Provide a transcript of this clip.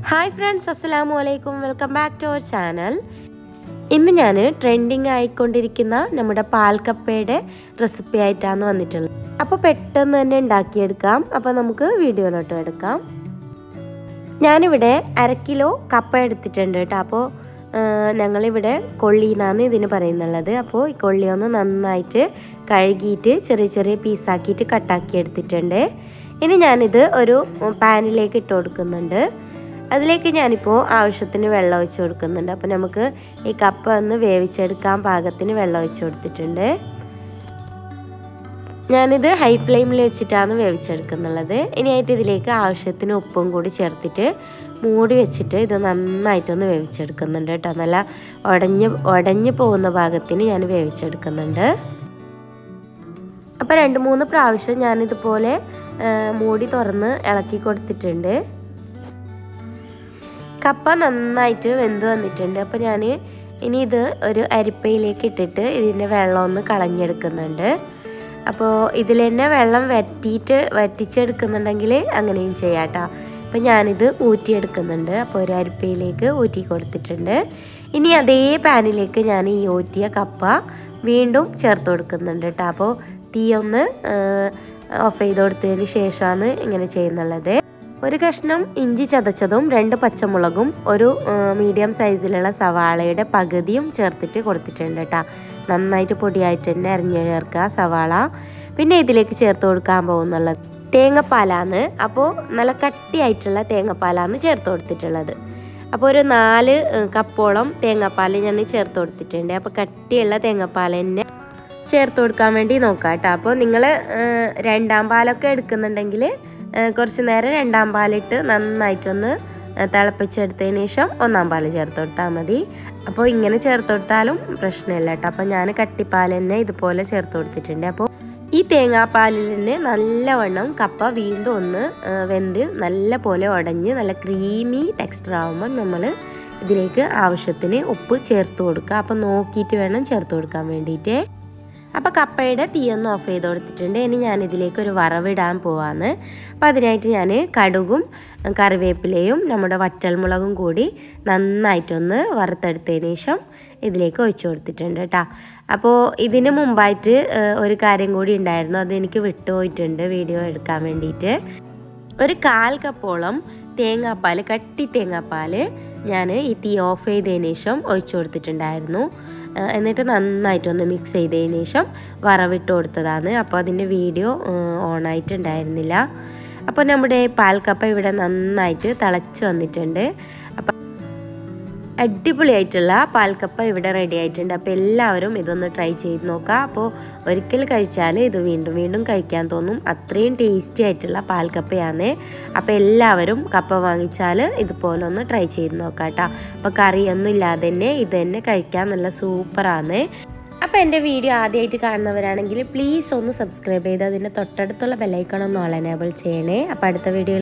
hi friends അസ്സലാമു അലൈക്കും welcome back to our channel ഇന്ന് ഞാൻ ട്രെൻഡിങ് ആയിക്കൊണ്ടിരിക്കുന്ന നമ്മുടെ പാൽക്കപ്പയുടെ റെസിപ്പി ആയിട്ടാണ് വന്നിട്ടുള്ളത് അപ്പോൾ പെട്ടെന്ന് തന്നെ ഉണ്ടാക്കിയെടുക്കാം അപ്പോൾ നമുക്ക് വീഡിയോയിലോട്ട് എടുക്കാം ഞാനിവിടെ അര കിലോ കപ്പ എടുത്തിട്ടുണ്ട് കേട്ടോ അപ്പോൾ ഞങ്ങളിവിടെ കൊള്ളി എന്നാണ് ഇതിന് പറയുന്നുള്ളത് അപ്പോൾ ഈ കൊള്ളി ഒന്ന് നന്നായിട്ട് കഴുകിയിട്ട് ചെറിയ ചെറിയ പീസാക്കിയിട്ട് കട്ടാക്കി എടുത്തിട്ടുണ്ട് ഇനി ഞാനിത് ഒരു പാനിലേക്ക് ഇട്ട് കൊടുക്കുന്നുണ്ട് അതിലേക്ക് ഞാനിപ്പോൾ ആവശ്യത്തിന് വെള്ളം ഒഴിച്ച് കൊടുക്കുന്നുണ്ട് അപ്പോൾ നമുക്ക് ഈ കപ്പ ഒന്ന് വേവിച്ചെടുക്കാൻ പാകത്തിന് വെള്ളം ഒഴിച്ച് കൊടുത്തിട്ടുണ്ട് ഞാനിത് ഹൈ ഫ്ലെയിമിൽ വെച്ചിട്ടാണ് വേവിച്ചെടുക്കുന്നുള്ളത് ഇനിയായിട്ട് ഇതിലേക്ക് ആവശ്യത്തിന് ഉപ്പും കൂടി ചേർത്തിട്ട് മൂടി വെച്ചിട്ട് ഇത് നന്നായിട്ടൊന്ന് വേവിച്ചെടുക്കുന്നുണ്ട് കേട്ടോ നല്ല ഉടഞ്ഞ് ഉടഞ്ഞു പോകുന്ന ഭാഗത്തിന് ഞാൻ വേവിച്ചെടുക്കുന്നുണ്ട് അപ്പോൾ രണ്ട് മൂന്ന് പ്രാവശ്യം ഞാനിതുപോലെ മൂടി തുറന്ന് ഇളക്കി കൊടുത്തിട്ടുണ്ട് കപ്പ നന്നായിട്ട് വെന്ത് വന്നിട്ടുണ്ട് അപ്പോൾ ഞാൻ ഇനി ഇത് ഒരു അരിപ്പയിലേക്ക് ഇട്ടിട്ട് ഇതിൻ്റെ വെള്ളം ഒന്ന് കളഞ്ഞെടുക്കുന്നുണ്ട് അപ്പോൾ ഇതിൽ തന്നെ വെള്ളം വറ്റിയിട്ട് വറ്റിച്ചെടുക്കുന്നുണ്ടെങ്കിൽ അങ്ങനെയും ചെയ്യാം കേട്ടോ അപ്പോൾ ഞാനിത് ഊറ്റിയെടുക്കുന്നുണ്ട് അപ്പോൾ ഒരു അരിപ്പയിലേക്ക് ഊറ്റി കൊടുത്തിട്ടുണ്ട് ഇനി അതേ പാനിലേക്ക് ഞാൻ ഈ ഊറ്റിയ കപ്പ വീണ്ടും ചേർത്ത് കൊടുക്കുന്നുണ്ട് കേട്ടോ അപ്പോൾ തീ ഒന്ന് ഓഫ് ചെയ്ത് കൊടുത്തതിന് ശേഷമാണ് ഇങ്ങനെ ചെയ്യുന്നുള്ളത് ഒരു കഷ്ണം ഇഞ്ചി ചതച്ചതും രണ്ട് പച്ചമുളകും ഒരു മീഡിയം സൈസിലുള്ള സവാളയുടെ പകുതിയും ചേർത്തിട്ട് കൊടുത്തിട്ടുണ്ട് കേട്ടോ നന്നായിട്ട് പൊടിയായിട്ട് തന്നെ അരിഞ്ഞ് ചേർക്കുക സവാള പിന്നെ ഇതിലേക്ക് ചേർത്ത് കൊടുക്കാൻ പോകുന്നുള്ളത് തേങ്ങാപ്പാലാണ് അപ്പോൾ നല്ല കട്ടിയായിട്ടുള്ള തേങ്ങാപ്പാലാണ് ചേർത്ത് കൊടുത്തിട്ടുള്ളത് അപ്പോൾ ഒരു നാല് കപ്പോളം തേങ്ങാപ്പാൽ ഞാൻ ചേർത്ത് കൊടുത്തിട്ടുണ്ട് അപ്പോൾ കട്ടിയുള്ള തേങ്ങാപ്പാൽ തന്നെ ചേർത്ത് കൊടുക്കാൻ വേണ്ടി നോക്കാം കേട്ടോ അപ്പോൾ നിങ്ങൾ രണ്ടാം പാലൊക്കെ എടുക്കുന്നുണ്ടെങ്കിൽ കുറച്ച് നേരം രണ്ടാം പാലിട്ട് നന്നായിട്ടൊന്ന് തിളപ്പിച്ചെടുത്തതിന് ശേഷം ഒന്നാം പാൽ ചേർത്ത് കൊടുത്താൽ മതി അപ്പോൾ ഇങ്ങനെ ചേർത്ത് കൊടുത്താലും പ്രശ്നമില്ല കേട്ടോ അപ്പോൾ ഞാൻ കട്ടിപ്പാൽ തന്നെ ഇതുപോലെ ചേർത്ത് കൊടുത്തിട്ടുണ്ട് അപ്പോൾ ഈ തേങ്ങാപ്പാലിൽ തന്നെ നല്ലവണ്ണം കപ്പ വീണ്ടും ഒന്ന് വെന്ത് നല്ല പോലെ ഉടഞ്ഞ് നല്ല ക്രീമി ടെക്സ്ചർ ആകുമ്പോൾ നമ്മൾ ഇതിലേക്ക് ആവശ്യത്തിന് ഉപ്പ് ചേർത്ത് കൊടുക്കുക അപ്പോൾ നോക്കിയിട്ട് വേണം ചേർത്ത് കൊടുക്കാൻ വേണ്ടിയിട്ട് അപ്പോൾ കപ്പയുടെ തീയൊന്ന് ഓഫ് ചെയ്ത് കൊടുത്തിട്ടുണ്ട് ഇനി ഞാൻ ഇതിലേക്ക് ഒരു വറവിടാൻ പോവാണ് അപ്പോൾ അതിനായിട്ട് ഞാൻ കടുകും കറിവേപ്പിലയും നമ്മുടെ വറ്റൽമുളകും കൂടി നന്നായിട്ടൊന്ന് വറുത്തെടുത്തതിന് ശേഷം ഇതിലേക്ക് ഒഴിച്ചു കൊടുത്തിട്ടുണ്ട് കേട്ടോ അപ്പോൾ ഇതിന് മുമ്പായിട്ട് ഒരു കാര്യം കൂടി ഉണ്ടായിരുന്നു അതെനിക്ക് വിട്ടുപോയിട്ടുണ്ട് വീഡിയോ എടുക്കാൻ വേണ്ടിയിട്ട് ഒരു കാൽ കപ്പോളം തേങ്ങാപ്പാൽ കട്ടി തേങ്ങാപ്പാൽ ഞാൻ ഈ തീ ഓഫ് ചെയ്തതിന് ശേഷം ഒഴിച്ചു കൊടുത്തിട്ടുണ്ടായിരുന്നു എന്നിട്ട് നന്നായിട്ടൊന്ന് മിക്സ് ചെയ്തതിന് ശേഷം വറവിട്ട് കൊടുത്തതാണ് അപ്പോൾ അതിൻ്റെ വീഡിയോ ഓണായിട്ടുണ്ടായിരുന്നില്ല അപ്പോൾ നമ്മുടെ പാൽക്കപ്പ ഇവിടെ നന്നായിട്ട് തിളച്ച് വന്നിട്ടുണ്ട് അപ്പം അടിപൊളിയായിട്ടുള്ള പാൽക്കപ്പ ഇവിടെ റെഡി ആയിട്ടുണ്ട് അപ്പോൾ എല്ലാവരും ഇതൊന്ന് ട്രൈ ചെയ്ത് നോക്കുക അപ്പോൾ ഒരിക്കൽ കഴിച്ചാൽ ഇത് വീണ്ടും വീണ്ടും കഴിക്കാൻ തോന്നും അത്രയും ടേസ്റ്റി ആയിട്ടുള്ള പാൽക്കപ്പയാണ് അപ്പോൾ എല്ലാവരും കപ്പ വാങ്ങിച്ചാൽ ഇതുപോലെ ഒന്ന് ട്രൈ ചെയ്ത് നോക്കാം കേട്ടോ അപ്പോൾ കറിയൊന്നും ഇല്ലാതെ തന്നെ ഇത് തന്നെ കഴിക്കാൻ നല്ല സൂപ്പറാണ് അപ്പോൾ എൻ്റെ വീഡിയോ ആദ്യമായിട്ട് കാണുന്നവരാണെങ്കിൽ പ്ലീസ് ഒന്ന് സബ്സ്ക്രൈബ് ചെയ്ത് അതിൻ്റെ തൊട്ടടുത്തുള്ള ബെല്ലൈക്കൺ ഒന്ന് ഓൾ എനേബിൾ ചെയ്യണേ അപ്പോൾ അടുത്ത വീഡിയോ